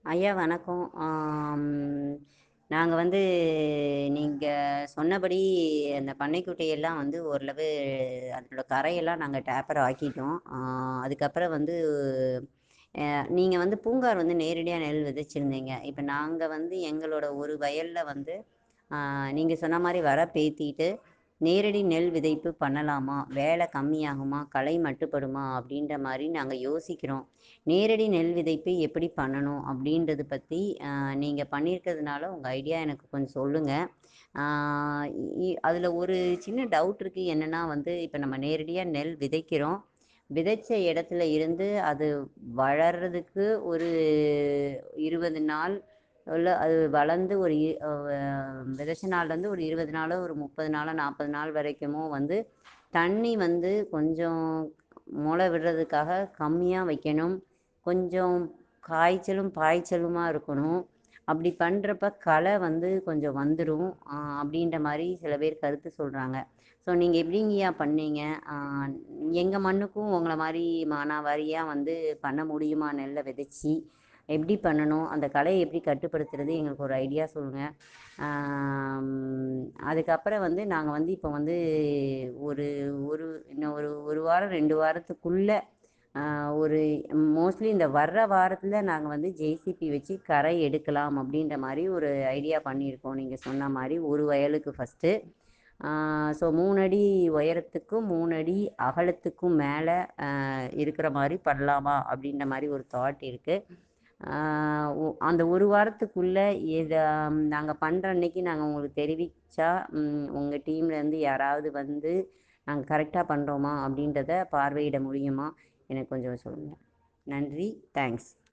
ஐயா வணக்கம் நாங்கள் வந்து நீங்கள் சொன்னபடி அந்த பண்ணைக்குட்டையெல்லாம் வந்து ஓரளவு அதோட கரையெல்லாம் நாங்கள் டேப்பர் ஆக்கிட்டோம் அதுக்கப்புறம் வந்து நீங்கள் வந்து பூங்கார் வந்து நேரடியாக நெல் விதைச்சிருந்தீங்க இப்போ நாங்கள் வந்து எங்களோட ஒரு வயலில் வந்து நீங்கள் சொன்ன மாதிரி வரப்பு ஏற்றிட்டு நேரடி நெல் விதைப்பு பண்ணலாமா வேலை கம்மியாகுமா களை மட்டுப்படுமா அப்படின்ற மாதிரி நாங்கள் யோசிக்கிறோம் நேரடி நெல் விதைப்பு எப்படி பண்ணணும் அப்படின்றது பற்றி நீங்கள் பண்ணியிருக்கிறதுனால உங்கள் ஐடியா எனக்கு கொஞ்சம் சொல்லுங்கள் அதில் ஒரு சின்ன டவுட் இருக்குது என்னென்னா வந்து இப்போ நம்ம நேரடியாக நெல் விதைக்கிறோம் விதைச்ச இடத்துல இருந்து அது வளர்கிறதுக்கு ஒரு இருபது நாள் இல்லை அது வளர்ந்து ஒரு விதைச்ச நாள்லேருந்து ஒரு இருபது நாளோ ஒரு முப்பது நாளோ நாற்பது நாள் வரைக்குமோ வந்து தண்ணி வந்து கொஞ்சம் முளை விடுறதுக்காக கம்மியாக வைக்கணும் கொஞ்சம் காய்ச்சலும் பாய்ச்சலுமா இருக்கணும் அப்படி பண்ணுறப்ப களை வந்து கொஞ்சம் வந்துடும் அப்படின்ற மாதிரி சில பேர் கருத்து சொல்கிறாங்க ஸோ நீங்கள் எப்படிங்கய்யா பண்ணீங்க எங்கள் மண்ணுக்கும் உங்களை மாதிரி மானாவாரியாக வந்து பண்ண முடியுமா நெல்லை விதைச்சி எப்படி பண்ணணும் அந்த களையை எப்படி கட்டுப்படுத்துறது எங்களுக்கு ஒரு ஐடியா சொல்லுங்கள் அதுக்கப்புறம் வந்து நாங்கள் வந்து இப்போ வந்து ஒரு ஒரு இன்னும் ஒரு ஒரு வாரம் ரெண்டு வாரத்துக்குள்ளே ஒரு மோஸ்ட்லி இந்த வர்ற வாரத்தில் நாங்கள் வந்து ஜேசிபி வச்சு கரை எடுக்கலாம் அப்படின்ற மாதிரி ஒரு ஐடியா பண்ணியிருக்கோம் நீங்கள் சொன்ன மாதிரி ஒரு வயலுக்கு ஃபஸ்ட்டு ஸோ மூணு அடி உயரத்துக்கும் மூணு அடி அகலத்துக்கும் மேலே இருக்கிற மாதிரி பண்ணலாமா அப்படின்ற மாதிரி ஒரு தாட் இருக்குது அந்த ஒரு வாரத்துக்குள்ளே இதை நாங்கள் பண்ணுற அன்னைக்கு நாங்கள் உங்களுக்கு தெரிவித்தா உங்கள் டீம்லேருந்து யாராவது வந்து நாங்கள் கரெக்டாக பண்ணுறோமா அப்படின்றத பார்வையிட முடியுமா எனக்கு கொஞ்சம் சொல்லுங்கள் நன்றி தேங்க்ஸ்